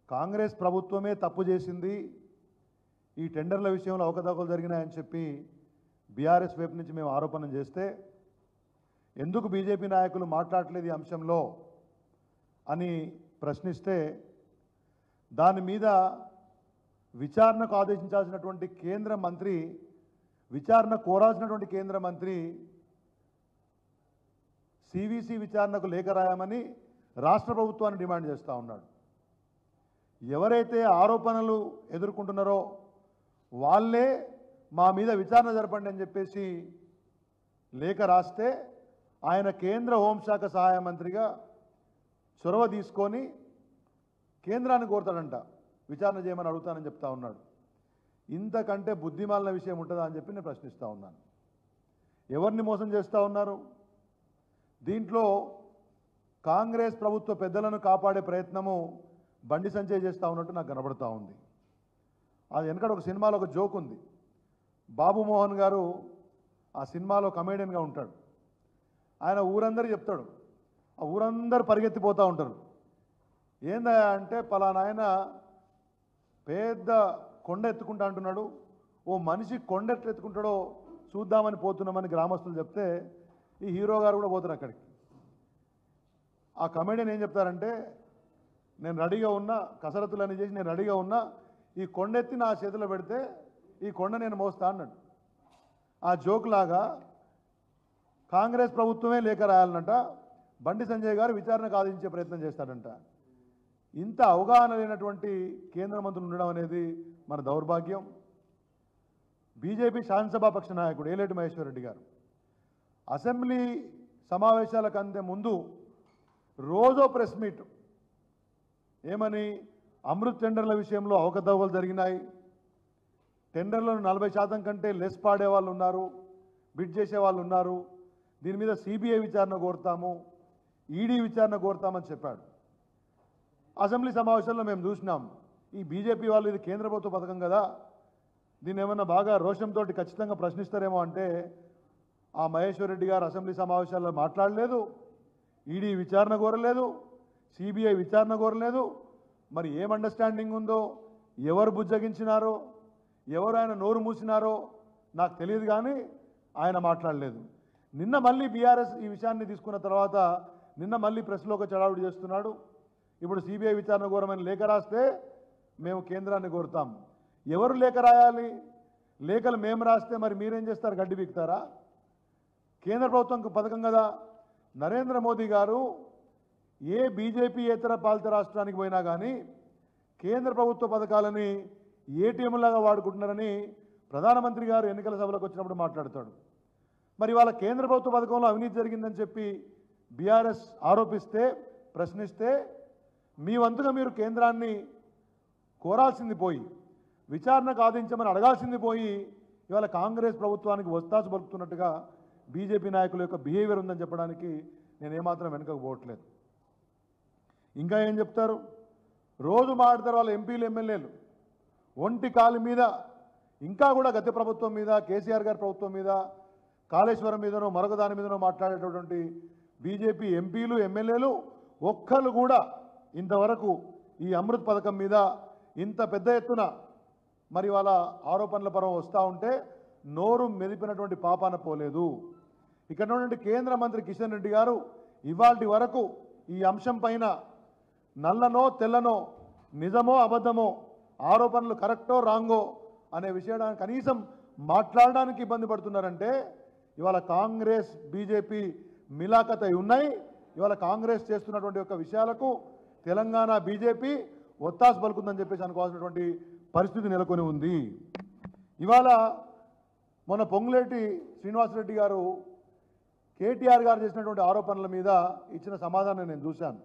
కాంగ్రెస్ ప్రభుత్వమే తప్పు చేసింది ఈ టెండర్ల విషయంలో అవకతవకలు జరిగినాయని చెప్పి బీఆర్ఎస్ వైపు నుంచి మేము ఆరోపణ చేస్తే ఎందుకు బీజేపీ నాయకులు మాట్లాడలేదు ఈ అంశంలో అని ప్రశ్నిస్తే దాని మీద విచారణకు ఆదేశించాల్సినటువంటి కేంద్ర మంత్రి విచారణ కోరాల్సినటువంటి కేంద్ర మంత్రి సివిసి విచారణకు లేఖ రాయమని రాష్ట్ర ప్రభుత్వాన్ని డిమాండ్ చేస్తూ ఉన్నాడు ఎవరైతే ఆరోపణలు ఎదుర్కొంటున్నారో వాళ్ళే మా మీద విచారణ జరపండి అని చెప్పేసి లేఖ రాస్తే ఆయన కేంద్ర హోంశాఖ సహాయ మంత్రిగా చొరవ తీసుకొని కేంద్రాన్ని కోరుతాడంట విచారణ చేయమని అడుగుతానని చెప్తా ఉన్నాడు ఇంతకంటే బుద్ధిమాలిన విషయం ఉంటుందా అని చెప్పి నేను ప్రశ్నిస్తూ ఉన్నాను ఎవరిని మోసం చేస్తూ ఉన్నారు దీంట్లో కాంగ్రెస్ ప్రభుత్వ పెద్దలను కాపాడే ప్రయత్నము బండి సంజయ్ చేస్తూ ఉన్నట్టు నాకు కనబడుతూ ఉంది అది వెనకడ ఒక సినిమాలో ఒక జోక్ ఉంది బాబు మోహన్ గారు ఆ సినిమాలో కమేడియన్గా ఉంటాడు ఆయన ఊరందరూ చెప్తాడు ఆ ఊరందరూ పరిగెత్తిపోతూ ఉంటారు ఏందా అంటే పలానా ఆయన పెద్ద కొండ ఎత్తుకుంటా అంటున్నాడు ఓ మనిషి కొండ ఎట్లా ఎత్తుకుంటాడో చూద్దామని పోతున్నామని గ్రామస్తులు చెప్తే ఈ హీరో గారు కూడా పోతారు అక్కడికి ఆ కమెడియన్ ఏం చెప్తారంటే నేను రెడీగా ఉన్నా కసరత్తులన్నీ చేసి నేను రెడీగా ఉన్నా ఈ కొండ ఎత్తి నా చేతిలో పెడితే ఈ కొండ నేను మోస్తా అన్నాడు ఆ జోక్ లాగా కాంగ్రెస్ ప్రభుత్వమే లేఖ రాయాలనంట బండి సంజయ్ గారు విచారణకు ఆదించే ప్రయత్నం చేస్తాడంట ఇంత అవగాహన లేనటువంటి కేంద్ర మంత్రులు ఉండడం అనేది మన దౌర్భాగ్యం బీజేపీ శాసనసభాపక్ష నాయకుడు ఏలేటి మహేశ్వర్ రెడ్డి గారు అసెంబ్లీ సమావేశాల కంటే ముందు రోజో ప్రెస్ మీట్ ఏమని అమృత్ టెండర్ల విషయంలో అవకతవకలు జరిగినాయి టెండర్లను నలభై శాతం కంటే లెస్ పాడే వాళ్ళు ఉన్నారు బిడ్ చేసే వాళ్ళు ఉన్నారు దీని మీద సిబిఐ విచారణ కోరుతాము ఈడీ విచారణ కోరుతామని చెప్పాడు అసెంబ్లీ సమావేశంలో మేము చూసినాం ఈ బీజేపీ వాళ్ళు ఇది కేంద్ర ప్రభుత్వ పథకం కదా దీన్ని ఏమన్నా బాగా రోషంతో ఖచ్చితంగా ప్రశ్నిస్తారేమో అంటే ఆ మహేశ్వర్ రెడ్డి గారు అసెంబ్లీ సమావేశాల్లో మాట్లాడలేదు ఈడీ విచారణ కోరలేదు సిబిఐ విచారణ కోరలేదు మరి ఏం అండర్స్టాండింగ్ ఉందో ఎవరు బుజ్జగించినారో ఎవరు ఆయన నోరు మూసినారో నాకు తెలియదు కానీ ఆయన మాట్లాడలేదు నిన్న మళ్ళీ బీఆర్ఎస్ ఈ విషయాన్ని తీసుకున్న తర్వాత నిన్న మళ్ళీ ప్రెస్లో ఒక చడావుడి చేస్తున్నాడు ఇప్పుడు సిబిఐ విచారణ కోరమని లేఖ రాస్తే మేము కేంద్రాన్ని కోరుతాం ఎవరు లేఖ రాయాలి లేఖలు మేము రాస్తే మరి మీరేం చేస్తారు గడ్డి బీక్తారా కేంద్ర ప్రభుత్వం పథకం కదా నరేంద్ర మోదీ గారు ఏ బీజేపీ ఇతర పాలిత రాష్ట్రానికి పోయినా కానీ కేంద్ర ప్రభుత్వ పథకాలని ఏటీఎంలాగా వాడుకుంటున్నారని ప్రధానమంత్రి గారు ఎన్నికల సభలకు వచ్చినప్పుడు మాట్లాడతాడు మరి వాళ్ళ కేంద్ర ప్రభుత్వ పథకంలో అవినీతి జరిగిందని చెప్పి బీఆర్ఎస్ ఆరోపిస్తే ప్రశ్నిస్తే మీ వంతుగా మీరు కేంద్రాన్ని కోరాల్సింది పోయి విచారణకు ఆదించమని అడగాల్సింది పోయి ఇవాళ కాంగ్రెస్ ప్రభుత్వానికి వస్తాసు పలుకుతున్నట్టుగా బీజేపీ నాయకుల యొక్క బిహేవియర్ ఉందని చెప్పడానికి నేను ఏమాత్రం వెనుకకు పోవట్లేదు ఇంకా ఏం చెప్తారు రోజు మాట్లాడతారు వాళ్ళ ఎంపీలు ఎమ్మెల్యేలు ఒంటి కాలు మీద ఇంకా కూడా గత ప్రభుత్వం మీద కేసీఆర్ గారి ప్రభుత్వం మీద కాళేశ్వరం మీదనో మరొక దాని మీదనో మాట్లాడేటటువంటి బీజేపీ ఎంపీలు ఎమ్మెల్యేలు ఒక్కళ్ళు కూడా ఇంతవరకు ఈ అమృత్ పథకం మీద ఇంత పెద్ద ఎత్తున మరి వాళ్ళ ఆరోపణల పరం వస్తూ ఉంటే నోరు మెదిపినటువంటి పాపాన పోలేదు ఇక్కడ ఉన్నటువంటి కేంద్ర మంత్రి కిషన్ రెడ్డి గారు ఇవాల్టి వరకు ఈ అంశం పైన నల్లనో తెల్లనో నిజమో అబద్ధమో ఆరోపణలు కరెక్టో రాంగో అనే విషయాన్ని కనీసం మాట్లాడడానికి ఇబ్బంది పడుతున్నారంటే ఇవాళ కాంగ్రెస్ బీజేపీ మిలాఖత్ అయి ఉన్నాయి ఇవాళ కాంగ్రెస్ చేస్తున్నటువంటి యొక్క విషయాలకు తెలంగాణ బీజేపీ ఒత్తాసు పలుకుందని చెప్పేసి అనుకోవాల్సినటువంటి పరిస్థితి నెలకొని ఉంది ఇవాళ మొన్న పొంగులేటి శ్రీనివాసరెడ్డి గారు కేటీఆర్ గారు చేసినటువంటి ఆరోపణల మీద ఇచ్చిన సమాధానం నేను చూశాను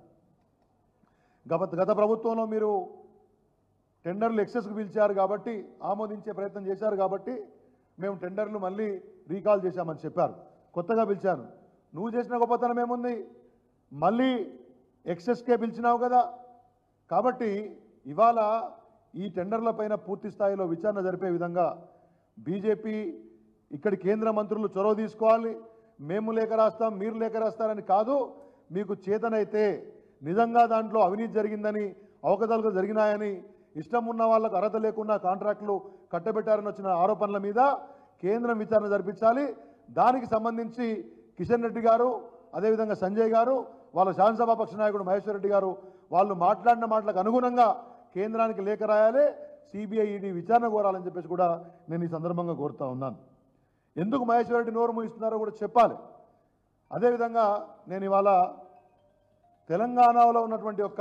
గత గత ప్రభుత్వంలో మీరు టెండర్లు ఎక్సెస్కు పిలిచారు కాబట్టి ఆమోదించే ప్రయత్నం చేశారు కాబట్టి మేము టెండర్లు మళ్ళీ రీకాల్ చేశామని చెప్పారు కొత్తగా పిలిచాను నువ్వు చేసిన గొప్పతనం ఏముంది మళ్ళీ ఎక్సెస్కే పిలిచినావు కదా కాబట్టి ఇవాళ ఈ టెండర్ల పైన పూర్తి స్థాయిలో విచారణ జరిపే విధంగా బీజేపీ ఇక్కడి కేంద్ర మంత్రులు చొరవ తీసుకోవాలి మేము లేఖ రాస్తాం మీరు లేఖ రాస్తారని కాదు మీకు చేతనైతే నిజంగా దాంట్లో అవినీతి జరిగిందని అవకతవకలు జరిగినాయని ఇష్టం ఉన్న వాళ్ళకు అర్హత లేకుండా కాంట్రాక్టులు కట్టబెట్టారని వచ్చిన ఆరోపణల మీద కేంద్రం విచారణ జరిపించాలి దానికి సంబంధించి కిషన్ రెడ్డి గారు అదేవిధంగా సంజయ్ గారు వాళ్ళ శాసనసభా పక్ష నాయకుడు మహేశ్వర్ రెడ్డి గారు వాళ్ళు మాట్లాడిన మాటలకు అనుగుణంగా కేంద్రానికి లేఖ రాయాలి సిబిఐ ఈడీ విచారణ కోరాలని చెప్పేసి కూడా నేను ఈ సందర్భంగా కోరుతా ఉన్నాను ఎందుకు మహేశ్వర్ రెడ్డి నోరు మూయిస్తున్నారో కూడా చెప్పాలి అదేవిధంగా నేను ఇవాళ తెలంగాణలో ఉన్నటువంటి యొక్క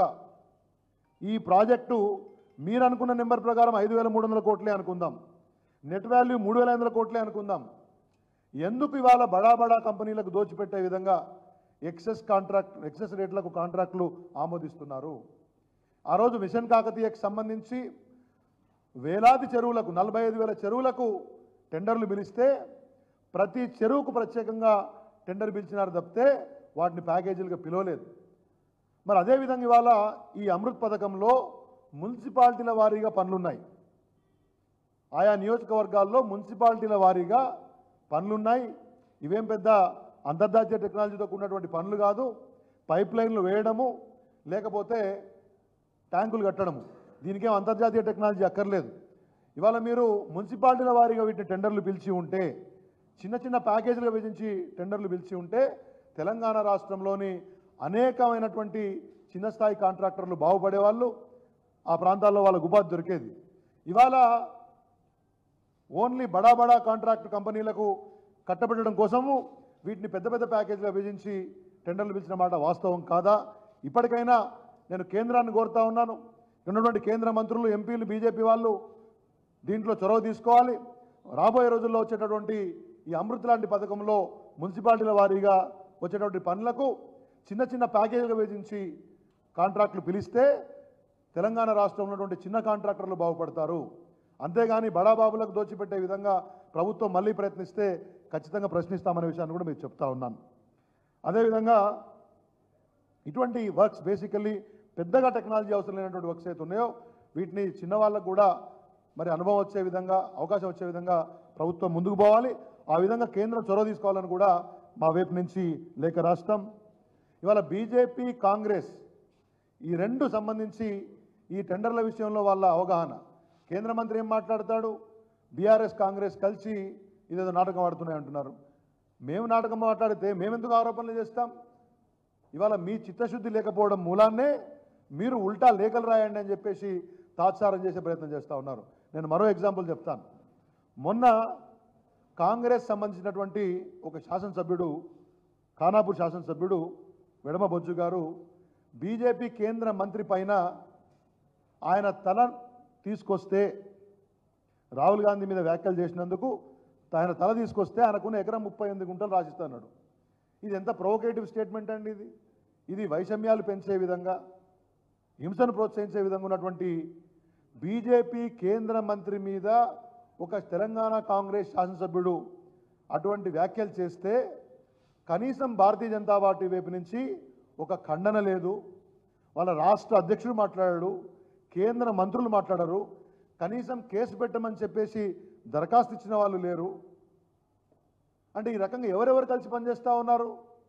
ఈ ప్రాజెక్టు మీరు అనుకున్న నెంబర్ ప్రకారం ఐదు వేల మూడు వందల కోట్లే అనుకుందాం నెట్ వాల్యూ మూడు వేల ఐదు వందల కోట్లే అనుకుందాం ఎందుకు ఇవాళ బడా బడా కంపెనీలకు దోచిపెట్టే విధంగా ఎక్సెస్ కాంట్రాక్ట్ ఎక్సెస్ రేట్లకు కాంట్రాక్టులు ఆమోదిస్తున్నారు ఆ రోజు మిషన్ కాకతీయకు సంబంధించి వేలాది చెరువులకు నలభై ఐదు వేల చెరువులకు టెండర్లు పిలిస్తే ప్రతి చెరువుకు ప్రత్యేకంగా టెండర్ పిలిచినారు తప్పితే వాటిని ప్యాకేజీలుగా పిలవలేదు మరి అదేవిధంగా ఇవాళ ఈ అమృత్ పథకంలో మున్సిపాలిటీల వారీగా పనులున్నాయి ఆయా నియోజకవర్గాల్లో మున్సిపాలిటీల వారీగా పనులున్నాయి ఇవేం పెద్ద అంతర్జాతీయ టెక్నాలజీతో కూడినటువంటి పనులు కాదు పైప్ లైన్లు వేయడము లేకపోతే ట్యాంకులు కట్టడము దీనికేం అంతర్జాతీయ టెక్నాలజీ అక్కర్లేదు ఇవాళ మీరు మున్సిపాలిటీల వారీగా వీటిని టెండర్లు పిలిచి ఉంటే చిన్న చిన్న ప్యాకేజీలుగా విధించి టెండర్లు పిలిచి ఉంటే తెలంగాణ రాష్ట్రంలోని అనేకమైనటువంటి చిన్న స్థాయి కాంట్రాక్టర్లు బాగుపడేవాళ్ళు ఆ ప్రాంతాల్లో వాళ్ళకు ఉపాధి దొరికేది ఇవాళ ఓన్లీ బడా బడా కాంట్రాక్ట్ కంపెనీలకు కట్టబెట్టడం కోసము వీటిని పెద్ద పెద్ద ప్యాకేజీగా విధించి టెండర్లు పిలిచిన మాట వాస్తవం కాదా ఇప్పటికైనా నేను కేంద్రాన్ని కోరుతా ఉన్నాను ఇక్కడ ఉన్నటువంటి కేంద్ర మంత్రులు ఎంపీలు బీజేపీ వాళ్ళు దీంట్లో చొరవ తీసుకోవాలి రాబోయే రోజుల్లో వచ్చేటటువంటి ఈ అమృత్ లాంటి పథకంలో మున్సిపాలిటీల వారీగా వచ్చేటువంటి పనులకు చిన్న చిన్న ప్యాకేజీలు విధించి కాంట్రాక్టులు పిలిస్తే తెలంగాణ రాష్ట్రంలో ఉన్నటువంటి చిన్న కాంట్రాక్టర్లు బాగుపడతారు అంతేగాని బడాబాబులకు దోచిపెట్టే విధంగా ప్రభుత్వం మళ్ళీ ప్రయత్నిస్తే ఖచ్చితంగా ప్రశ్నిస్తామనే విషయాన్ని కూడా మీకు చెప్తా ఉన్నాను అదేవిధంగా ఇటువంటి వర్క్స్ బేసికల్లీ పెద్దగా టెక్నాలజీ అవసరం లేనటువంటి వర్క్స్ అయితే ఉన్నాయో వీటిని చిన్న వాళ్ళకు కూడా మరి అనుభవం వచ్చే విధంగా అవకాశం వచ్చే విధంగా ప్రభుత్వం ముందుకు పోవాలి ఆ విధంగా కేంద్రం చొరవ తీసుకోవాలని కూడా మా వైపు నుంచి లేఖ రాష్ట్రం ఇవాళ బీజేపీ కాంగ్రెస్ ఈ రెండు సంబంధించి ఈ టెండర్ల విషయంలో వాళ్ళ అవగాహన కేంద్ర మంత్రి ఏం మాట్లాడతాడు బీఆర్ఎస్ కాంగ్రెస్ కలిసి ఇదేదో నాటకం ఆడుతున్నాయి అంటున్నారు మేము నాటకం మాట్లాడితే మేమెందుకు ఆరోపణలు చేస్తాం ఇవాళ మీ చిత్తశుద్ధి లేకపోవడం మూలాన్నే మీరు ఉల్టా లేఖలు రాయండి అని చెప్పేసి తాత్సారం చేసే ప్రయత్నం చేస్తూ ఉన్నారు నేను మరో ఎగ్జాంపుల్ చెప్తాను మొన్న కాంగ్రెస్ సంబంధించినటువంటి ఒక శాసనసభ్యుడు ఖానాపూర్ శాసనసభ్యుడు వెడమ బొజ్జు గారు బీజేపీ కేంద్ర మంత్రి పైన ఆయన తల తీసుకొస్తే రాహుల్ గాంధీ మీద వ్యాఖ్యలు చేసినందుకు ఆయన తల తీసుకొస్తే ఆయనకున్న ఎకరం ముప్పై ఎనిమిది గుంటలు రాసిస్తున్నాడు ఇది ఎంత ప్రొవోకేటివ్ స్టేట్మెంట్ అండి ఇది ఇది వైషమ్యాలు పెంచే విధంగా హింసను ప్రోత్సహించే విధంగా ఉన్నటువంటి బీజేపీ కేంద్ర మంత్రి మీద ఒక తెలంగాణ కాంగ్రెస్ శాసనసభ్యుడు అటువంటి వ్యాఖ్యలు చేస్తే కనీసం భారతీయ జనతా పార్టీ వైపు నుంచి ఒక ఖండన లేదు వాళ్ళ రాష్ట్ర అధ్యక్షుడు మాట్లాడాడు కేంద్ర మంత్రులు మాట్లాడరు కనీసం కేసు పెట్టమని చెప్పేసి దరఖాస్తు ఇచ్చిన వాళ్ళు లేరు అంటే ఈ రకంగా ఎవరెవరు కలిసి పనిచేస్తూ ఉన్నారు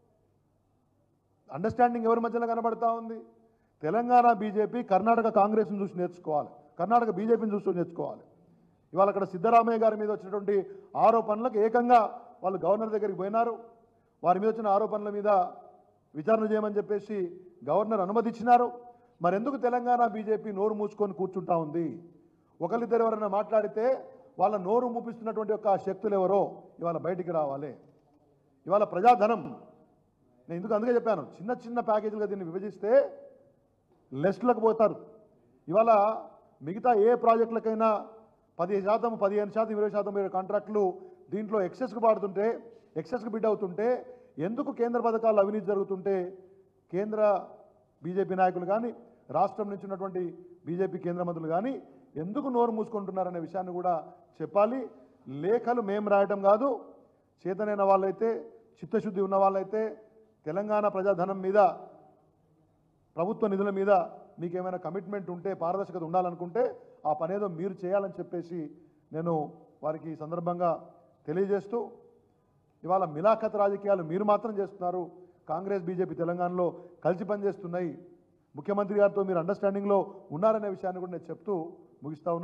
అండర్స్టాండింగ్ ఎవరి మధ్యలో కనబడతా ఉంది తెలంగాణ బీజేపీ కర్ణాటక కాంగ్రెస్ని చూసి నేర్చుకోవాలి కర్ణాటక బీజేపీని చూసి నేర్చుకోవాలి ఇవాళ అక్కడ సిద్ధరామయ్య గారి మీద వచ్చినటువంటి ఆరోపణలకు ఏకంగా వాళ్ళు గవర్నర్ దగ్గరికి పోయినారు వారి మీద వచ్చిన ఆరోపణల మీద విచారణ చేయమని చెప్పేసి గవర్నర్ అనుమతి ఇచ్చినారు మరెందుకు తెలంగాణ బీజేపీ నోరు మూసుకొని కూర్చుంటా ఉంది ఒకరిద్దరు ఎవరైనా మాట్లాడితే వాళ్ళ నోరు మూపిస్తున్నటువంటి యొక్క శక్తులు ఎవరో ఇవాళ బయటికి రావాలి ఇవాళ ప్రజాధనం నేను ఎందుకు అందుకే చెప్పాను చిన్న చిన్న ప్యాకేజీలుగా దీన్ని విభజిస్తే లెస్ట్లకు పోతారు ఇవాళ మిగతా ఏ ప్రాజెక్టులకైనా పదిహేను శాతం పదిహేను శాతం ఇరవై శాతం ఇరవై కాంట్రాక్టులు దీంట్లో ఎక్సెస్కు పాడుతుంటే ఎక్సెస్కు బిడ్ అవుతుంటే ఎందుకు కేంద్ర పథకాలు అవినీతి జరుగుతుంటే కేంద్ర బీజేపీ నాయకులు కానీ రాష్ట్రం నుంచి ఉన్నటువంటి బీజేపీ కేంద్ర మంత్రులు కానీ ఎందుకు నోరు మూసుకుంటున్నారనే విషయాన్ని కూడా చెప్పాలి లేఖలు మేము రాయటం కాదు చేతనైన వాళ్ళైతే చిత్తశుద్ధి ఉన్న వాళ్ళైతే తెలంగాణ ప్రజాధనం మీద ప్రభుత్వ నిధుల మీద మీకు ఏమైనా కమిట్మెంట్ ఉంటే పారదర్శకత ఉండాలనుకుంటే ఆ పనేదో మీరు చేయాలని చెప్పేసి నేను వారికి ఈ సందర్భంగా తెలియజేస్తూ ఇవాళ మిలాఖత్ రాజకీయాలు మీరు మాత్రం చేస్తున్నారు కాంగ్రెస్ బీజేపీ తెలంగాణలో కలిసి పనిచేస్తున్నాయి ముఖ్యమంత్రి గారితో మీరు అండర్స్టాండింగ్లో ఉన్నారనే విషయాన్ని కూడా నేను చెప్తూ ముగిస్తా ఉన్నాను